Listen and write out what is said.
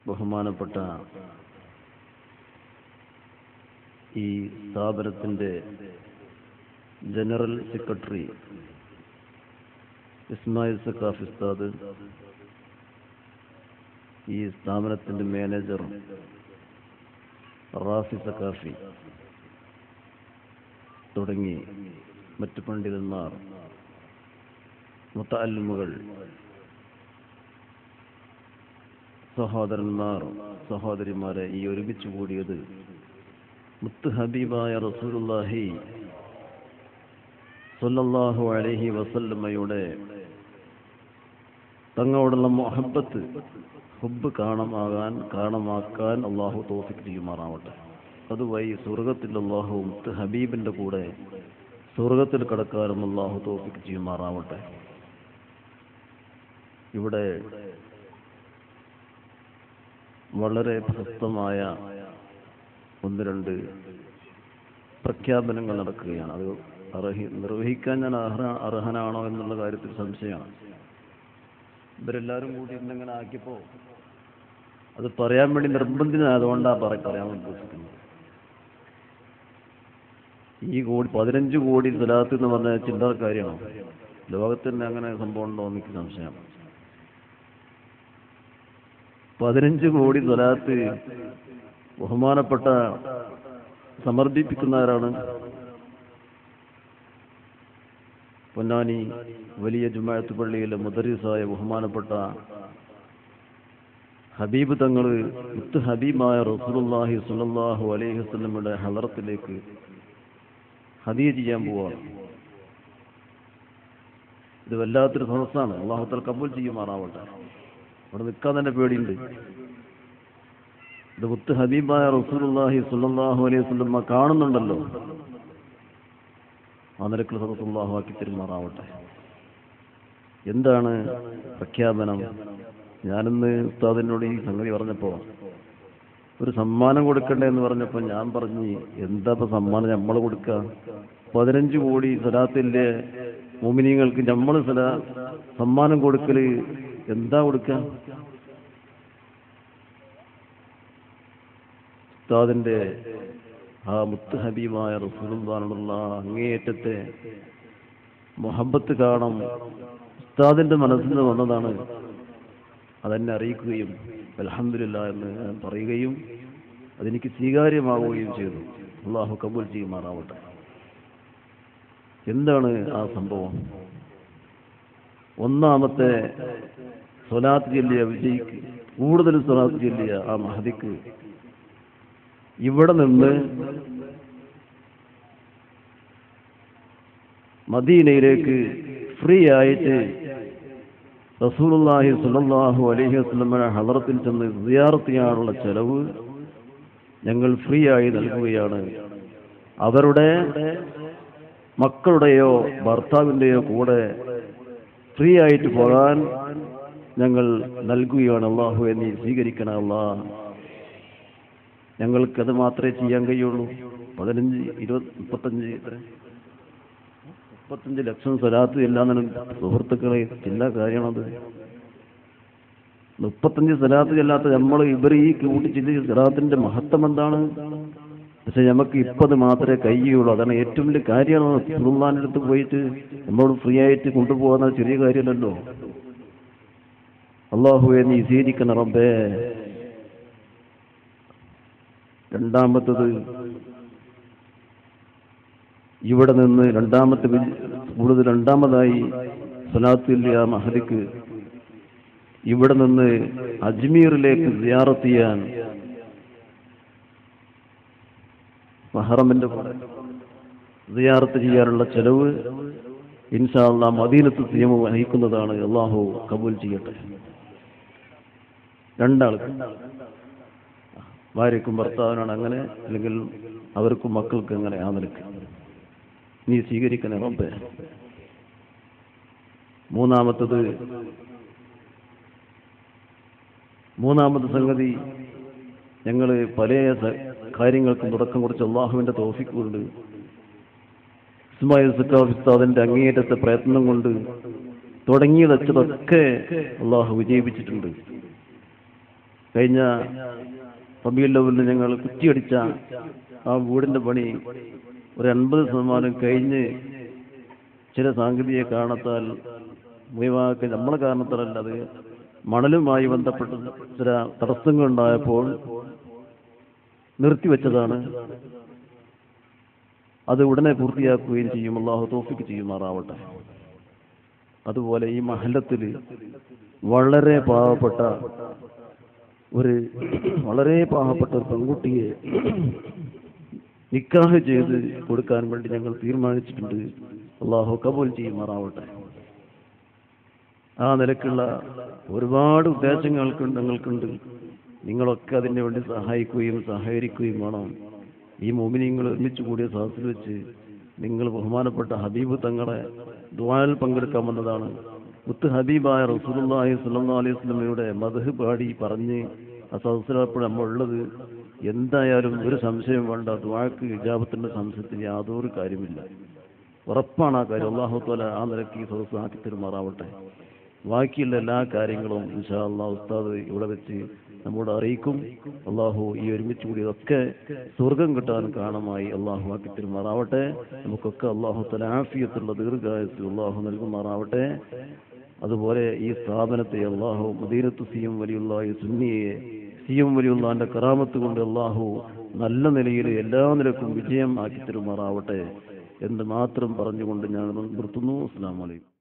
ബഹുമാനപ്പെട്ട ഈ സ്ഥാപനത്തിൻ്റെ ജനറൽ സെക്രട്ടറി ഇസ്മായിൽ സക്കാഫ് ഉസ്താദ് ഈ സ്ഥാപനത്തിൻ്റെ മാനേജർ റാഫി സക്കാഫി തുടങ്ങി മറ്റു പണ്ഡിതന്മാർ മുത്തല്ലുമുകൾ സഹോദരന്മാർ സഹോദരിമാരെ ഈ ഒരുമിച്ച് കൂടിയത് മുത്ത് ഹബീബായ റസൂലുള്ളാഹി സല്ലല്ലാഹു അലൈഹി വസല്ലമയുടെ തങ്ങളോടുള്ള മൊഹബത്ത് ഹുബ് കാണമാകാൻ കാണമാക്കാൻ അള്ളാഹു തോഫിക്ക് ചെയ്യുമാറാവട്ടെ അതുവഴി സ്വർഗത്തിൽ അള്ളാഹു മുത്ത് ഹബീബിന്റെ കൂടെ സ്വർഗത്തിൽ കടക്കാനും അള്ളാഹു തോഫിക്ക് ചെയ്യുമാറാവട്ടെ ഇവിടെ വളരെ പ്രശസ്തമായ ഒന്ന് രണ്ട് പ്രഖ്യാപനങ്ങൾ നടക്കുകയാണ് അത് അർഹി നിർവഹിക്കാൻ ഞാൻ അർഹ അർഹനാണോ എന്നുള്ള കാര്യത്തിൽ സംശയമാണ് ഇവരെല്ലാവരും കൂടി ഇന്നിങ്ങനെ ആക്കിയപ്പോൾ അത് പറയാൻ വേണ്ടി നിർബന്ധിതനായതുകൊണ്ടാണ് പറ പറയാൻ ഉദ്ദേശിക്കുന്നത് ഈ കോടി പതിനഞ്ച് കോടി സ്ഥലത്ത് എന്ന് പറഞ്ഞ ചില്ലറ കാര്യമാണോ ലോകത്തിന് അങ്ങനെ സംഭവം ഉണ്ടോ എന്ന് എനിക്ക് സംശയമാണ് പതിനഞ്ച് കോടി സ്വലാത്ത് ബഹുമാനപ്പെട്ട സമർപ്പിക്കുന്നവരാണ് പൊന്നാനി വലിയ ജുമായത്ത് പള്ളിയിലെ മുദരീസായ ബഹുമാനപ്പെട്ട ഹബീബ് തങ്ങൾ മുത്ത് ഹബീബായ റസൂലുള്ളാഹി സ്വല്ലല്ലാഹു അലൈഹി വസല്ലമയുടെ ഹലറത്തിലേക്ക് ഹദിയ ചെയ്യാൻ പോവാണ് ഇത് വല്ലാത്തൊരു സദസ്സാണ് അള്ളാഹു തല കബൂൽ ചെയ്യുമാറാവട്ടെ അവിടെ നിൽക്കാൻ തന്നെ പേടിയുണ്ട് ഇത് മുത്ത് ഹബീബായ റസൂലുള്ളാഹി സ്വല്ലല്ലാഹു അലൈഹി വസല്ലമ കാണുന്നുണ്ടല്ലോ ആ നിരക്കിൽ സദസ്സുള്ളാഹു ആക്കി തെരുമാറാവട്ടെ എന്താണ് പ്രഖ്യാപനം ഞാനിന്ന് ഉസ്താദിനോട് ഈ സംഗതി പറഞ്ഞപ്പോ ഒരു സമ്മാനം കൊടുക്കണ്ടേ എന്ന് പറഞ്ഞപ്പോ ഞാൻ പറഞ്ഞു എന്താ ഇപ്പൊ സമ്മാനം നമ്മൾ കൊടുക്കുക പതിനഞ്ച് കോടി സലാത്തിന്റെ മോമിനിങ്ങൾക്ക് നമ്മൾ സലാ സമ്മാനം കൊടുക്കല് എന്താ കൊടുക്കുക ഉസ്താദിന്റെ ആ മുത്ത് ഹബീബായ റസൂലുള്ളാഹിനുള്ള അങ്ങേയറ്റത്തെ മുഹബത്ത് കാണും ഉസ്താദിന്റെ മനസ്സിൽ നിന്ന് വന്നതാണ് അതെന്നെ അറിയിക്കുകയും അലഹമില്ല എന്ന് ഞാൻ പറയുകയും അതെനിക്ക് സ്വീകാര്യമാവുകയും ചെയ്തു അള്ളാഹു കബൂൽ ചെയ്യുമാറാവട്ടെ എന്താണ് ആ സംഭവം ഒന്നാമത്തെ സ്വലാത്ത് ചൊല്ലിയ വിജയിക്ക് കൂടുതൽ സ്വലാത്ത് ചൊല്ലിയ ആ മഹദിക്ക് ഇവിടെ നിന്ന് മദീനയിലേക്ക് ഫ്രീ ആയിട്ട് റസൂലുള്ളാഹി സ്വല്ലല്ലാഹു അലൈഹി വസല്ലമയുടെ ഹളറത്തിൽ ചെന്ന് സിയാറത്ത് ചെയ്യാനുള്ള ചെലവ് ഞങ്ങൾ ഫ്രീ ആയി നൽകുകയാണ് അവരുടെ മക്കളുടെയോ ഭർത്താവിൻ്റെയോ കൂടെ ഫ്രീ ആയിട്ട് പോകാൻ ഞങ്ങൾ നൽകുകയാണ് അള്ളാഹു നീ സ്വീകരിക്കണം അള്ളാ ഞങ്ങൾക്കത് മാത്രമേ ചെയ്യാൻ കഴിയുള്ളൂ പതിനഞ്ച് ഇരുപത് മുപ്പത്തഞ്ച് എത്ര മുപ്പത്തഞ്ച് ലക്ഷം സ്വലാത്ത് എല്ലാന്നാണ് സുഹൃത്തുക്കളെ എല്ലാ കാര്യമാണത് മുപ്പത്തഞ്ച് സ്വലാത്ത് ചെല്ലാത്ത നമ്മൾ ഇവർ ഈ കൂട്ടി ചിന്തി സ്വലാത്തിന്റെ മഹത്വം എന്താണ് പക്ഷെ നമുക്ക് ഇപ്പത് മാത്രമേ കഴിയുള്ളൂ അതാണ് ഏറ്റവും വലിയ കാര്യമാണ് സുൽമാന്റെ അടുത്ത് പോയിട്ട് നമ്മളോട് ഫ്രീ ആയിട്ട് കൊണ്ടുപോകുന്ന ചെറിയ കാര്യമല്ലല്ലോ അള്ളാഹുവെ നീ സ്വീകരിക്കണം റബ്ബേ രണ്ടാമത്തത് ഇവിടെ നിന്ന് രണ്ടാമത്തെ വിജ- കൂടുതൽ രണ്ടാമതായി സലാത്തുല്യ മഹദിക്ക് ഇവിടെ നിന്ന് അജ്മീറിലേക്ക് സിയാറത്ത് ചെയ്യാൻ മഹറമിന്റെ കൂടെ സിയാറത്ത് ചെയ്യാനുള്ള ചെലവ് ഇൻഷാല്ല മദീനത്ത് നിയമം വഹിക്കുന്നതാണ് അള്ളാഹു കബൂൽ ചെയ്യട്ടെ രണ്ടാൾക്ക് ഭാര്യക്കും ഭർത്താവിനാണ് അങ്ങനെ അല്ലെങ്കിൽ അവർക്കും മക്കൾക്ക് അങ്ങനെ ആ നിലക്ക് നീ സ്വീകരിക്കണേ റബ്ബേ മൂന്നാമത്തത് മൂന്നാമത്തെ സംഗതി ഞങ്ങൾ പല സ- കാര്യങ്ങൾക്കും തുടക്കം കുറിച്ച് അള്ളാഹുവിന്റെ തോഫിക്ക് കൊണ്ട് ഇസ്മായിൽ സക്കാഫ് ഉസ്താദിന്റെ അങ്ങേയറ്റത്തെ പ്രയത്നം കൊണ്ട് തുടങ്ങി വെച്ചതൊക്കെ അള്ളാഹു വിജയിപ്പിച്ചിട്ടുണ്ട് കഴിഞ്ഞ റബിയുൽ ലെവലിന് ഞങ്ങൾ കുറ്റിയടിച്ച ആ വീടിന്റെ പണി ഒരു എൺപത് ശതമാനം കഴിഞ്ഞ് ചില സാങ്കേതിക കാരണത്താൽ മുഴുവാക്കി നമ്മളെ കാരണത്താലല്ല അത് മണലുമായി ബന്ധപ്പെട്ട ചില തടസ്സങ്ങൾ ഉണ്ടായപ്പോൾ നിർത്തിവെച്ചതാണ് അത് ഉടനെ പൂർത്തിയാക്കുകയും ചെയ്യും അള്ളാഹു തോഫിക്ക് ചെയ്യുമാറാവട്ടെ അതുപോലെ ഈ മഹല്ലത്തിൽ വളരെ പാവപ്പെട്ട ഒരു വളരെ പാവപ്പെട്ട ഒരു പെൺകുട്ടിയെ നിക്കാഹ് ചെയ്ത് കൊടുക്കാൻ വേണ്ടി ഞങ്ങൾ തീരുമാനിച്ചിട്ടുണ്ട് അള്ളാഹു കബൂൽ ചെയ്യുമാറാവട്ടെ ആ നിലക്കുള്ള ഒരുപാട് ഉദ്ദേശങ്ങൾക്കുണ്ട് ഞങ്ങൾക്കുണ്ട് നിങ്ങളൊക്കെ അതിന് വേണ്ടി സഹായിക്കുകയും സഹകരിക്കുകയും വേണം ഈ മോമിനിങ്ങൾ ഒരുമിച്ച് കൂടിയ സദസ്സിൽ വെച്ച് നിങ്ങൾ ബഹുമാനപ്പെട്ട ഹബീബ് തങ്ങളെ ദ്വാൽ പങ്കെടുക്കാൻ വന്നതാണ് മുത്ത് ഹബീബായ റസൂലുള്ളാഹി സ്വല്ലല്ലാഹു അലൈഹി വസല്ലമയുടെ മദ്ഹ് പാടി പറഞ്ഞ് ആ സദസ്സിലപ്പോൾ നമ്മൾ ഉള്ളത് എന്തായാലും ഒരു സംശയം വേണ്ട ദ്വാക്ക് ഇജാബത്തിന്റെ സംശയത്തിന് യാതൊരു കാര്യമില്ല ഉറപ്പാണ് ആ കാര്യം അള്ളാഹു താല ആ നിലയ്ക്ക് ഈ സദസ്സ് ആക്കി തരുമാറാവട്ടെ ബാക്കിയുള്ള എല്ലാ കാര്യങ്ങളും ഇൻഷാ അള്ളാഹ് ഉസ്താദ് ഇവിടെ വെച്ച് നമ്മോട് അറിയിക്കും അള്ളാഹു ഈ ഒരുമിച്ച് കൂടിയതൊക്കെ സ്വർഗം കിട്ടാൻ കാരണമായി അള്ളാഹു ആക്കി തരുമാറാവട്ടെ നമുക്കൊക്കെ അള്ളാഹു തല ആഫിയത്തുള്ള ദീർഘായസ് അള്ളാഹു നൽകുമാറാവട്ടെ അതുപോലെ ഈ സ്ഥാപനത്തെ അള്ളാഹു മദീനത്ത് സിയും വലിയുള്ള സുന്നിയെ സിയും വലിയുള്ളാന്റെ കറാമത്ത് കൊണ്ട് അള്ളാഹു നല്ല നിലയിൽ എല്ലാ നിലക്കും വിജയം ആക്കി തരുമാറാവട്ടെ എന്ന് മാത്രം പറഞ്ഞുകൊണ്ട് ഞാൻ നിർത്തുന്നു അസ്സാം വലൈക്കും